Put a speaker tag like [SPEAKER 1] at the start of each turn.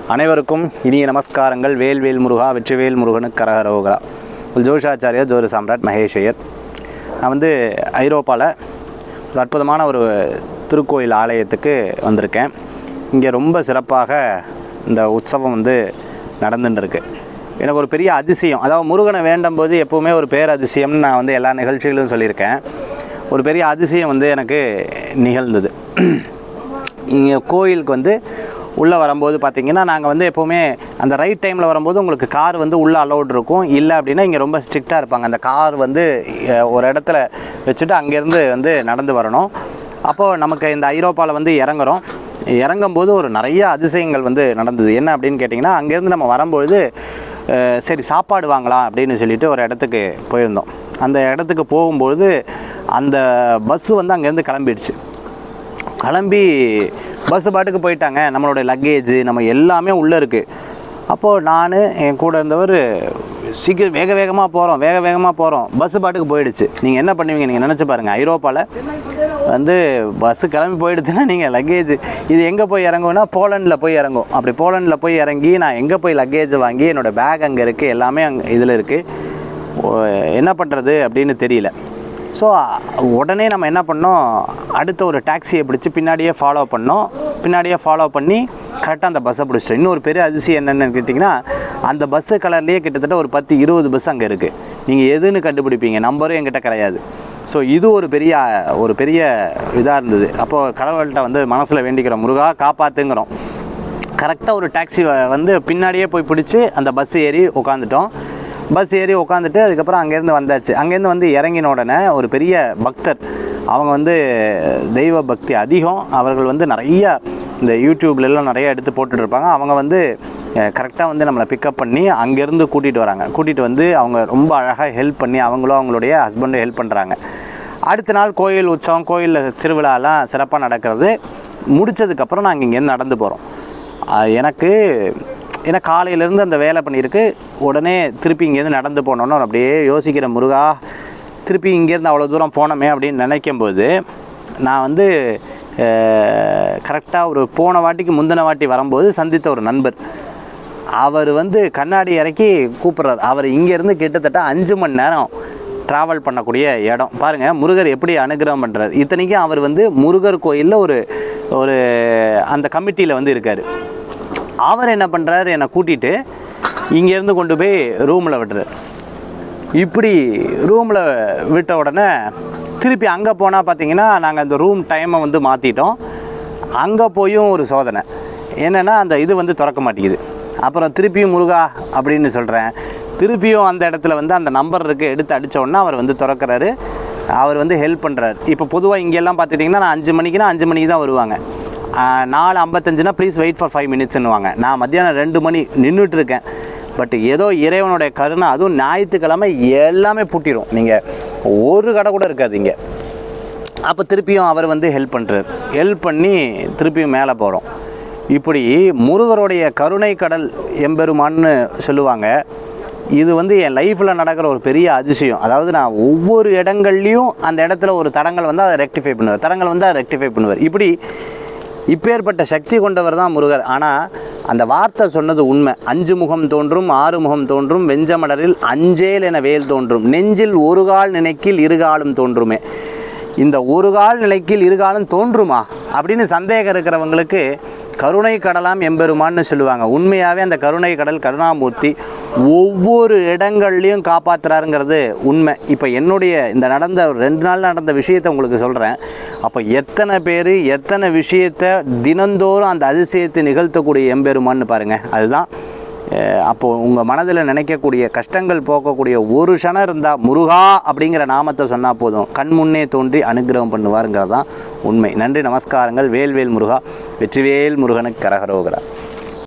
[SPEAKER 1] அனைவருக்கும் இனிய நமஸ்காரங்கள் வேல்வேல் முருகா வெற்றிவேல் முருகனுக்கு கரகரோகரா ஜோஷாச்சாரியா ஜோதி சாம்ராட் மகேஷ் ஐயர் நான் வந்து ஐரோப்பாவில் ஒரு அற்புதமான ஒரு திருக்கோயில் ஆலயத்துக்கு வந்திருக்கேன் இங்கே ரொம்ப சிறப்பாக இந்த உற்சவம் வந்து நடந்துன்னு இருக்கு எனக்கு ஒரு பெரிய அதிசயம் அதாவது முருகனை வேண்டும் போது எப்போவுமே ஒரு பேர் அதிசயம்னு நான் வந்து எல்லா நிகழ்ச்சிகளிலும் சொல்லியிருக்கேன் ஒரு பெரிய அதிசயம் வந்து எனக்கு நிகழ்ந்தது இங்கே கோயிலுக்கு வந்து உள்ளே வரும்போது பார்த்தீங்கன்னா நாங்கள் வந்து எப்போவுமே அந்த ரைட் டைமில் வரும்போது உங்களுக்கு கார் வந்து உள்ளே அலௌட் இருக்கும் இல்லை அப்படின்னா இங்கே ரொம்ப ஸ்ட்ரிக்டாக இருப்பாங்க அந்த கார் வந்து அஹ், ஒரு இடத்துல வச்சுட்டு அங்கேருந்து வந்து நடந்து வரணும் அப்போது நமக்கு இந்த ஐரோப்பாவில் வந்து இறங்குறோம் இறங்கும்போது ஒரு நிறைய அதிசயங்கள் வந்து நடந்தது என்ன அப்படின்னு கேட்டிங்கன்னா அங்கேருந்து நம்ம வரும்பொழுது அஹ், சரி சாப்பாடு வாங்கலாம் அப்படின்னு சொல்லிட்டு ஒரு இடத்துக்கு போயிருந்தோம் அந்த இடத்துக்கு போகும்பொழுது அந்த பஸ்ஸு வந்து அங்கேருந்து கிளம்பிடுச்சு கிளம்பி பஸ் பாட்டுக்கு போயிட்டாங்க நம்மளோட லக்கேஜ் நம்ம எல்லாமே உள்ளே இருக்குது அப்போது நான் என் கூட இருந்தவர் சீக்கிரம் வேக வேகமாக போகிறோம் வேக வேகமாக போகிறோம் பஸ் பாட்டுக்கு போயிடுச்சு நீங்கள் என்ன பண்ணுவீங்க நீங்கள் நினச்சி பாருங்கள் ஐரோப்பாவில் வந்து பஸ்ஸு கிளம்பி போயிடுச்சுன்னா நீங்கள் லக்கேஜ் இது எங்கே போய் இறங்கும்னா போலண்டில் போய் இறங்கும் அப்படி போலண்டில் போய் இறங்கி நான் எங்கே போய் லக்கேஜ் வாங்கி என்னோடய பேக் அங்கே இருக்குது எல்லாமே அங்கே இதில் இருக்குது என்ன பண்ணுறது அப்படின்னு தெரியல ஸோ உடனே நம்ம என்ன பண்ணோம் அடுத்த ஒரு டாக்ஸியை பிடிச்சி பின்னாடியே ஃபாலோ பண்ணோம் பின்னாடியே ஃபாலோ பண்ணி கரெக்டாக அந்த பஸ்ஸை பிடிச்சிட்டோம் இன்னொரு பெரிய அதிசயம் என்னென்னு கேட்டிங்கன்னா அந்த பஸ்ஸு கலர்லேயே கிட்டத்தட்ட ஒரு பத்து இருபது பஸ் அங்கே இருக்குது நீங்கள் எதுன்னு கண்டுபிடிப்பீங்க நம்பரும் என்கிட்ட கிடையாது ஸோ இது ஒரு பெரிய ஒரு பெரிய இதாக இருந்தது அப்போது கடவுள்கிட்ட வந்து மனசில் வேண்டிக்கிறோம் முருகா காப்பாற்றுங்கிறோம் கரெக்டாக ஒரு டாக்ஸி வந்து பின்னாடியே போய் பிடிச்சி அந்த பஸ் ஏறி உட்காந்துட்டோம் பஸ் ஏறி உட்காந்துட்டு அதுக்கப்புறம் அங்கேருந்து வந்தாச்சு அங்கேருந்து வந்து இறங்கின உடனே ஒரு பெரிய பக்தர் அவங்க வந்து தெய்வ பக்தி அதிகம் அவர்கள் வந்து நிறைய இந்த யூடியூப்ல எல்லாம் நிறைய எடுத்து போட்டுட்டு இருப்பாங்க அவங்க வந்து கரெக்டாக வந்து நம்மளை பிக்கப் பண்ணி அங்கேருந்து கூட்டிகிட்டு வராங்க கூட்டிகிட்டு வந்து அவங்க ரொம்ப அழகாக ஹெல்ப் பண்ணி அவங்களும் அவங்களுடைய ஹஸ்பண்டும் ஹெல்ப் பண்ணுறாங்க அடுத்த நாள் கோயில் உற்சவம் கோயிலில் திருவிழாலாம் சிறப்பாக நடக்கிறது முடிச்சதுக்கப்புறம் நாங்கள் இங்கேருந்து நடந்து போகிறோம் எனக்கு ஏன்னா காலையிலேருந்து அந்த வேலை பண்ணியிருக்கு உடனே திருப்பி இங்கேருந்து நடந்து போனோன்னு அப்படியே யோசிக்கிற முருகா திருப்பி இங்கேருந்து அவ்வளோ தூரம் போனோமே அப்படின்னு நினைக்கும்போது நான் வந்து கரெக்டாக ஒரு போன வாட்டிக்கு முந்தின வாட்டி வரும்போது சந்தித்த ஒரு நண்பர் அவர் வந்து கண்ணாடி இறக்கி கூப்பிட்றாரு அவர் இங்கேருந்து கிட்டத்தட்ட அஞ்சு மணி நேரம் ட்ராவல் பண்ணக்கூடிய இடம் பாருங்கள் முருகர் எப்படி அனுகிரகம் பண்ணுறாரு இத்தனைக்கும் அவர் வந்து முருகர் கோயிலில் ஒரு ஒரு அந்த கமிட்டியில் வந்து இருக்கார் அவர் என்ன பண்ணுறாரு என்னை கூட்டிகிட்டு இங்கேருந்து கொண்டு போய் ரூமில் விடுறாரு இப்படி ரூமில் விட்ட உடனே திருப்பி அங்கே போனால் பார்த்தீங்கன்னா நாங்கள் அந்த ரூம் டைமை வந்து மாற்றிட்டோம் அங்கே போயும் ஒரு சோதனை என்னென்னா அந்த இது வந்து திறக்க மாட்டேங்குது அப்புறம் திருப்பியும் முருகா அப்படின்னு சொல்கிறேன் திருப்பியும் அந்த இடத்துல வந்து அந்த நம்பர் இருக்குது எடுத்து அடித்த உடனே அவர் வந்து திறக்கிறாரு அவர் வந்து ஹெல்ப் பண்ணுறாரு இப்போ பொதுவாக இங்கெல்லாம் பார்த்துட்டிங்கன்னா நான் அஞ்சு மணிக்குனா அஞ்சு மணிக்கு தான் வருவாங்க ஆஹ் நாலு ஐம்பத்தஞ்சுனா ப்ளீஸ் வெயிட் ஃபார் ஃபைவ் மினிட்ஸ்னுவாங்க நான் மத்தியானம் ரெண்டு மணி நின்றுட்டு இருக்கேன் பட் ஏதோ இறைவனுடைய கருணை அதுவும் ஞாயிற்றுக்கிழமை எல்லாமே பூட்டிடும் நீங்கள் ஒரு கடை கூட இருக்காது இங்கே அப்போ திருப்பியும் அவர் வந்து ஹெல்ப் பண்ணுறாரு ஹெல்ப் பண்ணி திருப்பியும் மேலே போகிறோம் இப்படி முருகருடைய கருணை கடல் எம்பெருமான்னு சொல்லுவாங்க இது வந்து என் லைஃப்பில் நடக்கிற ஒரு பெரிய அதிசயம் அதாவது நான் ஒவ்வொரு இடங்கள்லையும் அந்த இடத்துல ஒரு தடங்கள் வந்து அதை ரெக்டிஃபை பண்ணுவார் தடங்கள் வந்து அதை ரெக்டிஃபை பண்ணுவார் இப்படி இப்பேற்பட்ட சக்தி கொண்டவர் தான் முருகர் ஆனால் அந்த வார்த்தை சொன்னது உண்மை அஞ்சு முகம் தோன்றும் ஆறு முகம் தோன்றும் வெஞ்சமலரில் அஞ்சேல் என வேல் தோன்றும் நெஞ்சில் ஒரு கால் நினைக்கில் இருகாலும் தோன்றுமே இந்த ஒரு கால் நிலைக்கில் இருகாலும் தோன்றுமா அப்படின்னு சந்தேகம் இருக்கிறவங்களுக்கு கருணை கடலாம் எம்பெருமான்னு சொல்லுவாங்க உண்மையாகவே அந்த கருணை கடல் கருணாமூர்த்தி ஒவ்வொரு இடங்கள்லையும் காப்பாற்றுறாருங்கிறது உண்மை இப்போ என்னுடைய இந்த நடந்த ஒரு ரெண்டு நாள் நடந்த விஷயத்தை உங்களுக்கு சொல்கிறேன் அப்போ எத்தனை பேர் எத்தனை விஷயத்தை தினந்தோறும் அந்த அதிசயத்தை நிகழ்த்தக்கூடிய எம்பெருமான்னு பாருங்கள் அதுதான் அஹ் அப்போ உங்கள் மனதில் நினைக்கக்கூடிய கஷ்டங்கள் போக்கக்கூடிய ஒரு க்ஷணம் இருந்தால் முருகா அப்படிங்கிற நாமத்தை சொன்னால் போதும் கண் முன்னே தோன்றி அனுகிரகம் பண்ணுவாருங்கிறது தான் உண்மை நன்றி நமஸ்காரங்கள் வேல்வேல் முருகா வெற்றிவேல் முருகனுக்கு கரகரோகரா